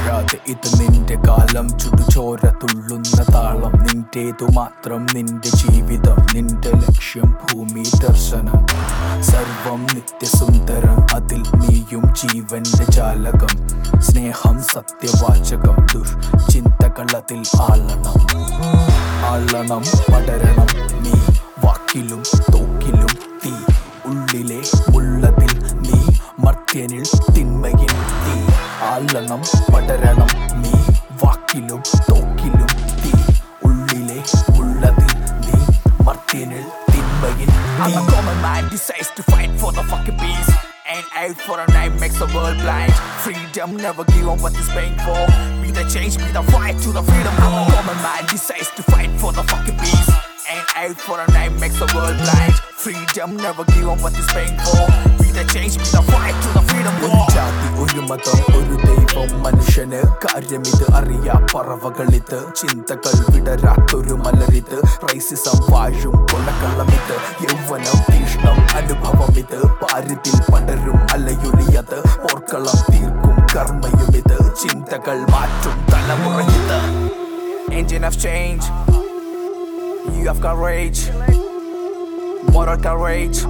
മാറാതെ ഇത് നിന്റെ കാലം ചുടുചോര തുള്ളുന്ന താളം നിന്റേതു മാത്രം നിന്റെ ജീവിതം നിന്റെ ലക്ഷ്യം ഭൂമി ദർശനം സർവം നിത്യസുന്ദരം അതിൽ നീയും ജീവന്റെ ജാലകം സ്നേഹം സത്യവാചകം ദുഷ്ചിന്തകളതിൽ ആളണം ആളണം പടരണം നീ വാക്കിലും തോക്കിലും തീ ഉള്ളിലെ ഉള്ളതിൽ നീ മർത്യനിൽ തിന്മയിൽ തീ ആളണം പടരണം നീ വാക്കിലും തോക്കിലും തീ ഉള്ളിലെ ഉള്ളതിൽ നീ മർത്യനിൽ തിന്മയിൽ I'm a common man decides to fight for the fucking peace. Ain't out for a night makes the world blind. Freedom never give on what is paying for. Be the change, be the fight to the freedom. I'm a common man decides to fight for the fucking peace. Ain't out for a night makes the world blind. Freedom never give on what is paying for. Be the change, be the fight to the freedom. ഒരു War. ജാതി ഒരു മതം ഒരു ദൈവം മനുഷ്യന് കാര്യമിത് അറിയാ പറവകളിത് ചിന്തകൾ വിടരാത്തൊരു മലരിത് racism വാഴും കൊലക്കള്ളമിത് യൗവനം തീഷ്ണം അനുഭവം ഇത് പാരിതിൽ പടരും അലയൊലിയത് പോർക്കളം തീർക്കും കർമ്മയുമിത് ചിന്തകൾ മാറ്റും തലമുറയിത് Engine of change. You have courage. Moral courage.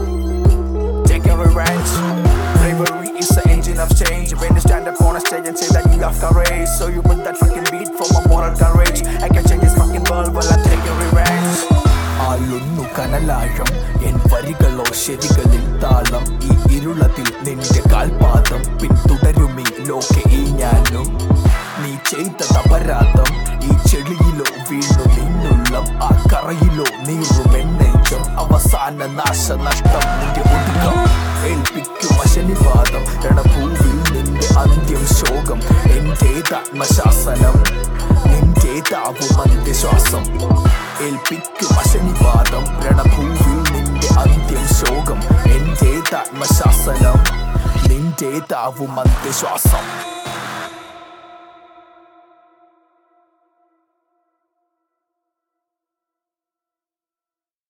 Taking revenge. Bravery is the engine of change. When you stand up on a stage and say that you have courage. So you put that fucking beat from a moral courage. I can change this fucking world while I'm taking revenge. ആളുന്നു കനലാഴം എൻ വരികളോ ശരികളിൽ താളം ഈ ഇരുളതിൽ നിന്റെ കാൽപാദം പിന്തുടരുമീ ലോക്കെ ഈ ഞാനും നീ ചെയ്ത അപരാധം ഈ ചെളിയിലോ വീണു നിന്നുള്ളം ആ കറയിലോ നീറുമെന്നേറ്റം അവസാന നാശനഷ്ടം നിന്റെ ഒടുക്കം ഏൽപ്പിക്കും അശനിവാദം രണഭൂവിൽ നിന്റെ അന്ത്യം ശോകം എന്റേതാത്മശാസനം നിന്റേതാവും അന്ത്യശ്വാസം ഏൽപ്പിക്കും അശനിവാദം രണഭൂവിൽ നിന്റെ അന്ത്യം ശോകം എന്റേതാത്മശാസനം നിന്റേതാവും അന്ത്യശ്വാസം